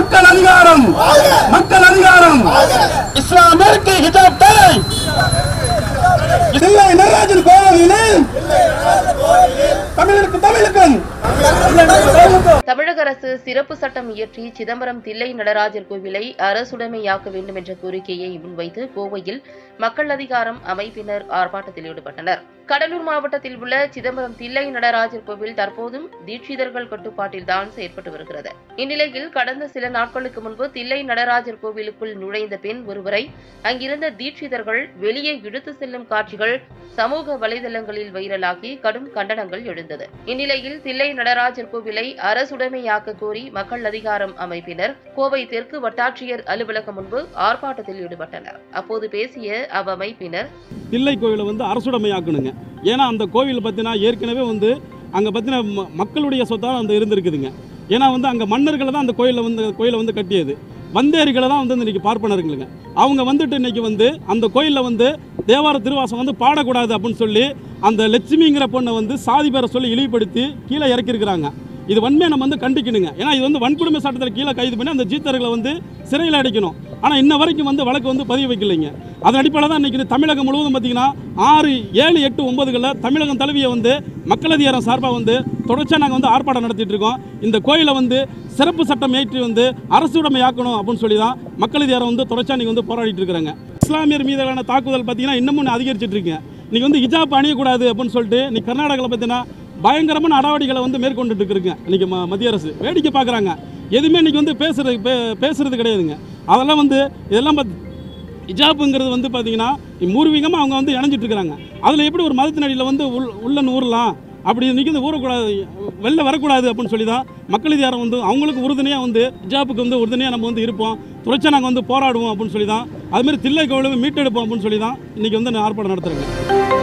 மக்கள் அதிகாரம் மக்கள் அதிகாரம் இஸ்லாமிற்கு ஹிஜாப் தடை இல்லை நடராஜன் கோவிலில் தமிழுக்கு தமிழுக்கும் தமிழக அரசு சிறப்பு சட்டம் இயற்றி சிதம்பரம் தில்லை நடராஜர் கோவிலை அரசுடைமையாக்க வேண்டும் என்ற கோரிக்கையை முன்வைத்து கோவையில் மக்கள் அதிகாரம் அமைப்பினர் ஆர்ப்பாட்டத்தில் ஈடுபட்டனர் கடலூர் மாவட்டத்தில் உள்ள சிதம்பரம் தில்லை நடராஜர் கோவில் தற்போதும் தீட்சிதர்கள் கட்டுப்பாட்டில் தான் செயற்பட்டு வருகிறது இந்நிலையில் கடந்த சில நாட்களுக்கு முன்பு தில்லை நடராஜர் கோவிலுக்குள் நுழைந்த பெண் ஒருவரை அங்கிருந்த தீட்சிதர்கள் வெளியே இழுத்து செல்லும் காட்சிகள் சமூக வலைதளங்களில் வைரலாகி கடும் கண்டனங்கள் எழுந்தது இந்நிலையில் தில்லை நடராஜர் கோவிலை அரசுடைமையாக்க கோரி மக்கள் அதிகாரம் அமைப்பினர் கோவை தெற்கு வட்டாட்சியர் அலுவலகம் முன்பு ஆர்ப்பாட்டத்தில் ஈடுபட்டனர் அப்போது பேசிய அவ்வமைப்பினர் தில்லை கோவிலை வந்து அரசுடைமையாக்கணுங்க ஏன்னா அந்த கோவில் பார்த்தீங்கன்னா ஏற்கனவே வந்து அங்கே பார்த்தீங்கன்னா ம- மக்களுடைய சொத்தாக அந்த இருந்திருக்குதுங்க ஏன்னா வந்து அங்கே மன்னர்களை தான் அந்த கோயிலை வந்து கோயிலை வந்து கட்டியது வந்தேரிகளை தான் வந்து இன்னைக்கு பார்ப்பனருங்களுங்க அவங்க வந்துட்டு இன்னைக்கு வந்து அந்த கோயிலில் வந்து தேவார திருவாசம் வந்து பாடக்கூடாது அப்படின்னு சொல்லி அந்த லட்சுமிங்கிற பொண்ணை வந்து சாதி பேரை சொல்லி இழிவுபடுத்தி கீழே இறக்கியிருக்கிறாங்க இது வன்மையை நம்ம வந்து கண்டிக்கணுங்க ஏன்னா இது வந்து வன்கொடுமை சட்டத்தில் கீழே கைது பண்ணி அந்த ஜீத்தர்களை வந்து சிறையில் அடைக்கணும் ஆனால் இன்ன வரைக்கும் வந்து வழக்கு வந்து பதிவு வைக்கலைங்க அதன் அடிப்படையில் தான் இன்றைக்கி தமிழகம் முழுவதும் பார்த்தீங்கன்னா ஆறு ஏழு எட்டு ஒன்பதுகளில் தமிழகம் தழுவிய வந்து மக்கள் அதிகாரம் சார்பாக வந்து தொடர்ச்சியாக நாங்கள் வந்து ஆர்ப்பாட்டம் நடத்திட்டு இருக்கோம் இந்த கோயிலை வந்து சிறப்பு சட்டம் ஏற்றி வந்து அரசுடைமையாக்கணும் அப்படின்னு சொல்லி தான் மக்கள் அதிகாரம் வந்து தொடர்ச்சியாக நீங்கள் வந்து போராடிட்டு இருக்கிறாங்க இஸ்லாமியர் மீதான தாக்குதல் பார்த்தீங்கன்னா இன்னமும் அதிகரிச்சிட்டு இருக்குங்க இன்னைக்கு வந்து ஹிஜாப் அணியக்கூடாது அப்படின்னு சொல்லிட்டு இன்னைக்கு கர்நாடகாவில் பார்த்தீங்கன்னா பயங்கரமான நடவடிக்கைகளை வந்து மேற்கொண்டுட்டு இருக்குங்க இன்னைக்கு ம- மத்திய அரசு வேடிக்கை பார்க்குறாங்க எதுவுமே இன்னைக்கு வந்து பேசுறது பே பேசுறது கிடையாதுங்க அதெல்லாம் வந்து இதெல்லாம் பார்த்து ஹிஜாப்புங்கிறது வந்து பார்த்தீங்கன்னா பூர்வீகமாக அவங்க வந்து இணைஞ்சிட்டு இருக்கிறாங்க அதில் எப்படி ஒரு மதத்தின் அடியில் வந்து உள் உள்ள ஊறலாம் அப்படி இன்னைக்கு வந்து ஊறக்கூடாது வெளில வரக்கூடாது அப்படின்னு சொல்லி தான் மக்கள் அதிகாரம் வந்து அவங்களுக்கு உறுதுணையாக வந்து ஹிஜாப்புக்கு வந்து உறுதுணையாக நம்ம வந்து இருப்போம் தொடர்ச்சியாக நாங்கள் வந்து போராடுவோம் அப்படின்னு சொல்லி தான் அதுமாதிரி தில்லை கோவிலும் மீட்டெடுப்போம் அப்படின்னு சொல்லி தான் இன்றைக்கி வந்து நான் ஆர்ப்பாட்டம் நடத்துகிறேங்க